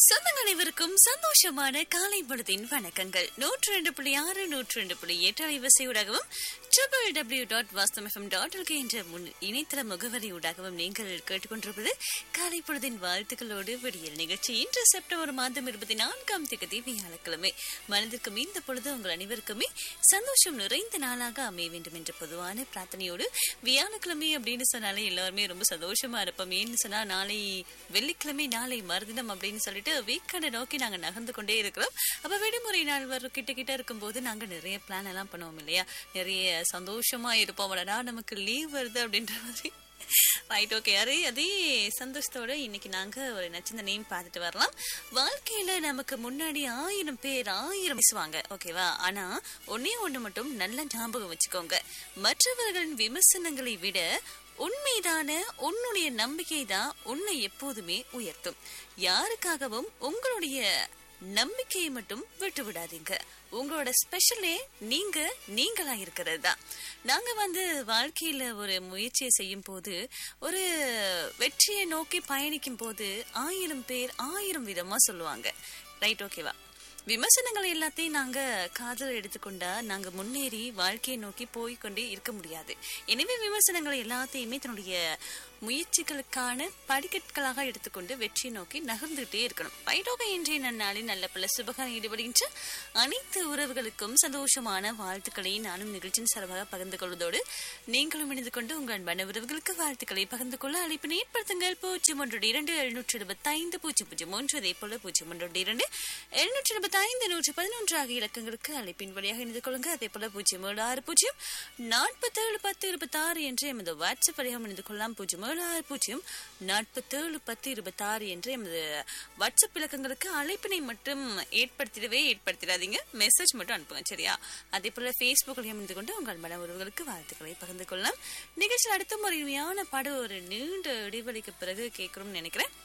சொந்தங்கள் அனைவருக்கும் சந்தோஷமான காலை பொழுதின் வணக்கங்கள் நூற்றி ரெண்டு புள்ளி ஆறு நூற்றி ரெண்டு புள்ளி எட்டு அலைவரிசையூடாகவும் ட்ரிபிள் டபிள்யூ டாட் வாஸ்தம் எஃப்எம் டாட் என்ற முன் இணையதள முகவரியூடாகவும் நீங்கள் கேட்டுக்கொண்டிருப்பது காலை பொழுதின் வாழ்த்துக்களோடு விடியல் நிகழ்ச்சி இன்று செப்டம்பர் மாதம் இருபத்தி நான்காம் தேதி வியாழக்கிழமை மனதிற்கும் இந்த பொழுது உங்கள் அனைவருக்குமே சந்தோஷம் நிறைந்த நாளாக அமைய வேண்டும் என்ற பொதுவான பிரார்த்தனையோடு வியாழக்கிழமை அப்படின்னு சொன்னாலே எல்லாருமே ரொம்ப சந்தோஷமா இருப்போம் ஏன்னு சொன்னா நாளை வெள்ளிக்கிழமை நாளை மறுதினம் அப்படின்னு சொல்லிட்டு வீக்கெண்டை நோக்கி நாங்க நகர்ந்து கொண்டே இருக்கிறோம் அப்ப விடுமுறை நாள் வர கிட்ட கிட்ட இருக்கும்போது நாங்க நிறைய பிளான் எல்லாம் பண்ணுவோம் இல்லையா நிறைய சந்தோஷமா இருப்போம் அடடா நமக்கு லீவ் வருது அப்படின்ற மாதிரி ரைட் ஓகே அதே அதே சந்தோஷத்தோட இன்னைக்கு நாங்க ஒரு நச்சிந்தனையும் பார்த்துட்டு வரலாம் வாழ்க்கையில நமக்கு முன்னாடி ஆயிரம் பேர் ஆயிரம் பேசுவாங்க ஓகேவா ஆனா ஒன்னே ஒண்ணு மட்டும் நல்ல ஞாபகம் வச்சுக்கோங்க மற்றவர்களின் விமர்சனங்களை விட உண்மைதான உன்னுடைய நம்பிக்கை தான் உன்னை எப்போதுமே உயர்த்தும் யாருக்காகவும் உங்களுடைய நம்பிக்கையை மட்டும் விட்டு விடாதீங்க உங்களோட ஸ்பெஷலே நீங்க நீங்களா இருக்கிறது தான் நாங்க வந்து வாழ்க்கையில ஒரு முயற்சியை செய்யும் போது ஒரு வெற்றியை நோக்கி பயணிக்கும் போது ஆயிரம் பேர் ஆயிரம் விதமா சொல்லுவாங்க ரைட் ஓகேவா விமர்சனங்கள் எல்லாத்தையும் நாங்க காதல் எடுத்துக்கொண்டா நாங்க முன்னேறி வாழ்க்கையை நோக்கி போய்கொண்டே இருக்க முடியாது எனவே விமர்சனங்கள் எல்லாத்தையுமே தன்னுடைய முயற்சிகளுக்கான படிக்கட்களாக எடுத்துக்கொண்டு வெற்றியை நோக்கி நகர்ந்துகிட்டே இருக்கணும் வைடோக இன்றைய நன்னாளில் நல்ல பல சுபகாரம் ஈடுபடுகின்ற அனைத்து உறவுகளுக்கும் சந்தோஷமான வாழ்த்துக்களை நானும் நிகழ்ச்சியின் சார்பாக பகிர்ந்து கொள்வதோடு நீங்களும் இணைந்து கொண்டு உங்கள் அன்பான உறவுகளுக்கு வாழ்த்துக்களை பகிர்ந்து கொள்ள அழைப்பினை ஏற்படுத்துங்கள் பூஜ்ஜியம் ஒன்று இரண்டு எழுநூற்றி இருபத்தி ஐந்து பூஜ்ஜியம் பூஜ்ஜியம் ஒன்று அதே போல பூஜ்ஜியம் ஒன்று இரண்டு எழுநூற்றி இருபத்தி ஐந்து நூற்றி பதினொன்று ஆகிய இலக்கங்களுக்கு அழைப்பின் வழியாக இணைந்து கொள்ளுங்க அதே போல பூஜ்ஜியம் ஏழு ஆறு பூஜ்ஜியம் நாற்பத்தேழு பத்து இருபத்தி ஆறு என்று எமது வாட்ஸ்அப் வழியாக இணைந்து கொள்ளலாம் பூஜ்ஜியம் ஏழு ஆறு பூஜ்ஜியம் நாற்பத்தேழு பத்து இருபத்தி ஆறு என்று எமது வாட்ஸ்அப் இலக்கங்களுக்கு அழைப்பினை மட்டும் ஏற்படுத்திடவே ஏற்படுத்திடாதீங்க மெசேஜ் மட்டும் அனுப்புங்க சரியா அதே போல ஃபேஸ்புக்கில் இணைந்து கொண்டு உங்கள் மன உறவுகளுக்கு வாழ்த்துக்களை பகிர்ந்து கொள்ளலாம் நிகழ்ச்சியில் அடுத்த முறையான பாடம் ஒரு நீண்ட இடைவெளிக்கு பிறகு கேட்கணும்னு நினைக்கிறேன்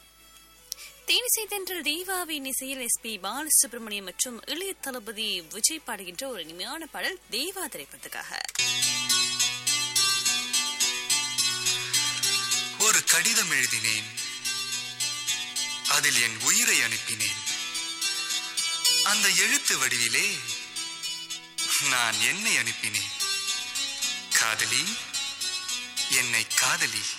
தேனிசை தென்றல் தேவாவின் இசையில் எஸ் பி பாலசுப்ரமணியம் மற்றும் இளைய தளபதி விஜய் பாடுகின்ற ஒரு இனிமையான பாடல் தேவா திரைப்படத்துக்காக ஒரு கடிதம் எழுதினேன் அதில் என் உயிரை அனுப்பினேன் அந்த எழுத்து வடிவிலே நான் என்னை அனுப்பினேன் காதலி என்னை காதலி